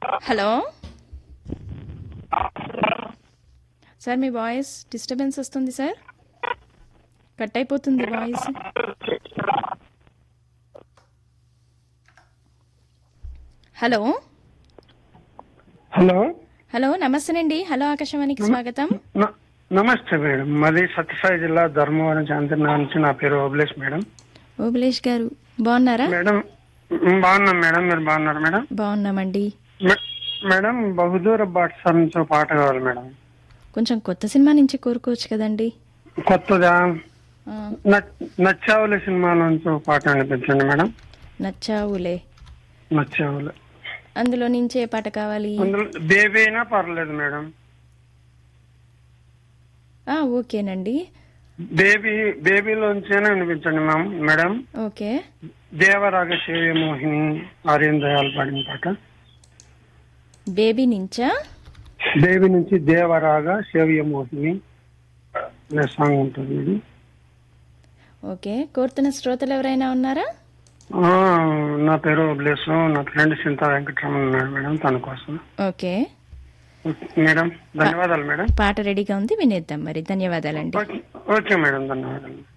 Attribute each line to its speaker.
Speaker 1: hello sir మీ voice disturbance వస్తుంది sir cut అయిపోతుంది వాయిస్ హలో
Speaker 2: హలో
Speaker 1: హలో నమస్తేనండి హలో ఆకాశవాణికి స్వాగతం
Speaker 2: న- నమస్తే మేడం మాది సత్యసాయి జిల్లా ధర్మవరం చాంతినగర్ నుంచి నా పేరు ఓబులేష్ మేడం
Speaker 1: ఓబులేష్ గారు బాగున్నారా
Speaker 2: మేడం మ్, బాగున్నాం మేడం మీరు బాగున్నారు మేడం
Speaker 1: బాగున్నామండి
Speaker 2: మే- మేడం బహుదూర బాట్సార్ నుంచి ఒక పాట కావాలి మేడం
Speaker 1: కొంచెం కొత్త సినిమా నుంచి కోరుకోవచ్చు కదండి
Speaker 2: కొత్తదా
Speaker 1: ఆ,
Speaker 2: న- నచ్చావులే సినిమాలో నుంచి ఒక పాట అనిపించండి మేడం
Speaker 1: నచ్చావులే
Speaker 2: నచ్చావులే
Speaker 1: అందులో నుంచి ఏ పాట కావాలి
Speaker 2: అందులో బేబీ అయినా పర్లేదు మేడం
Speaker 1: ఆ, ఓకేనండి
Speaker 2: బేబీ బేబీలోంచైనా అనిపించండి మ్యామ్ మేడం
Speaker 1: ఓకే
Speaker 2: దేవరాగ శేయ మోహిని ఆర్యన్ దయాల్ పాడిన పాట
Speaker 1: బేబీ నుంచా
Speaker 2: దేవి నుంచి దేవరాగ శేవ్య మోహిని అనే సాంగ్ ఉంటుంది ఇది
Speaker 1: ఓకే కోరుతున్న శ్రోతలు ఎవరైనా ఉన్నారా
Speaker 2: ఆ, నా పేరు బ్లెస్ నా ఫ్రెండ్ సింతా వెంకటరమణ ఉన్నాడు మేడం తన కోసం
Speaker 1: ఓకే
Speaker 2: మేడం ధన్యవాదాలు మేడం
Speaker 1: పాట రెడీగా ఉంది వినేద్దాం మరి ధన్యవాదాలండి
Speaker 2: ఓకే ఓకే మేడం ధన్యవాదాలు